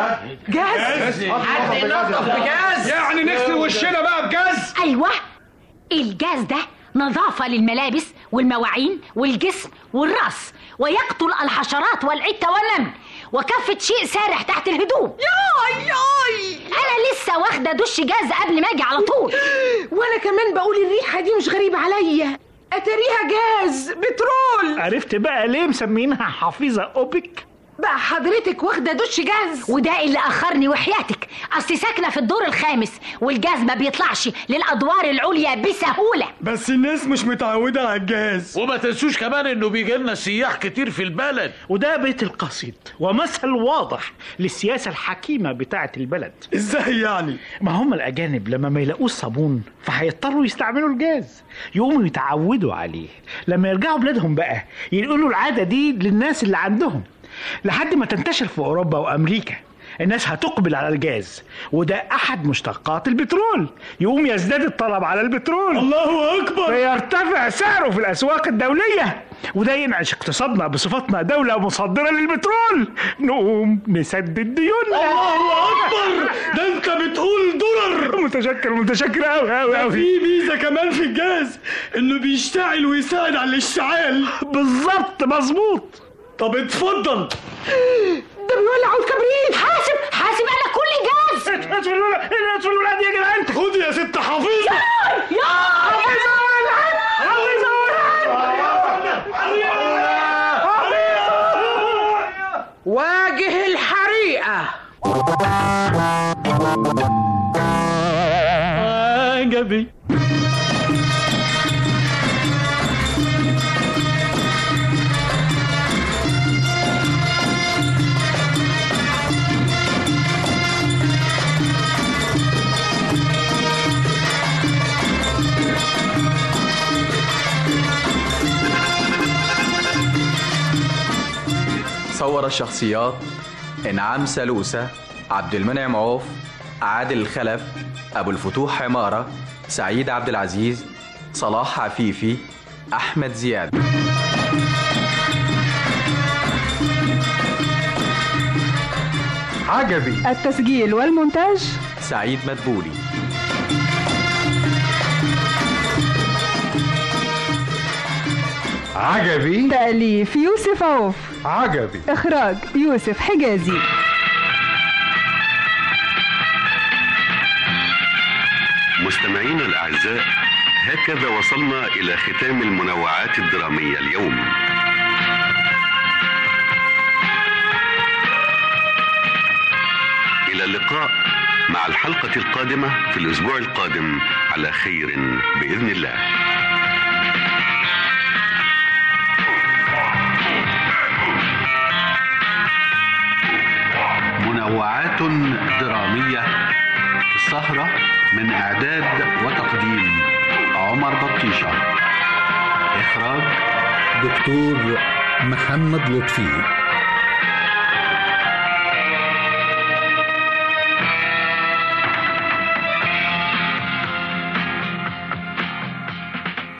جاز حد ينظف بجاز يعني نغسل وشنا بقى بجاز أيوة الجاز ده نظافة للملابس والمواعين والجسم والرأس ويقتل الحشرات والعتة والنمل وكفة شيء سارح تحت الهدوم ياي ياي أنا لسه واخدة دش جاز قبل ما أجي على طول وأنا كمان بقول الريحة دي مش غريبة عليا أتريها جاز بترول عرفت بقى ليه مسمينها حفيظة أوبك بقى حضرتك واخدة دش جاز وده اللي أخرني وحياتك أصلي ساكنة في الدور الخامس والجاز ما بيطلعش للأدوار العليا بسهولة بس الناس مش متعودة على الجاز وما تنسوش كمان انه بيجي لنا سياح كتير في البلد وده بيت القصيد ومثل واضح للسياسة الحكيمة بتاعة البلد ازاي يعني؟ ما هم الأجانب لما ما يلاقوش صابون فهيضطروا يستعملوا الجاز يقوموا يتعودوا عليه لما يرجعوا بلادهم بقى ينقلوا العادة دي للناس اللي عندهم لحد ما تنتشر في أوروبا وأمريكا الناس هتقبل على الجاز وده أحد مشتقات البترول يقوم يزداد الطلب على البترول الله أكبر فيرتفع سعره في الأسواق الدولية وده ينعش اقتصادنا بصفتنا دولة مصدرة للبترول نقوم نسدد ديوننا الله أكبر ده أنت بتقول دولار متشكر متشكر أوي أوي ده أوي في ميزة كمان في الجاز إنه بيشتعل ويساعد على الاشتعال بالظبط مظبوط طب اتفضل ده بيولعوا الكبريت حاسب حاسب أنا كل جاز ادخل الولاد ادخل الولاد يا جدعان خد يا ست حفيظة يا حفيظة ولد حفيظة واجه الحريقة عجبي صور الشخصيات إنعام سلوسة عبد المنعم عوف عادل الخلف أبو الفتوح عمارة سعيد عبد العزيز صلاح عفيفي أحمد زياد عجبي التسجيل والمونتاج سعيد مدبولي عجبي تأليف يوسف عوف عجبي إخراج يوسف حجازي مستمعينا الأعزاء هكذا وصلنا إلى ختام المنوعات الدرامية اليوم إلى اللقاء مع الحلقة القادمة في الأسبوع القادم على خير بإذن الله منوعات درامية السهرة من إعداد وتقديم عمر بطيشة إخراج دكتور محمد لطفي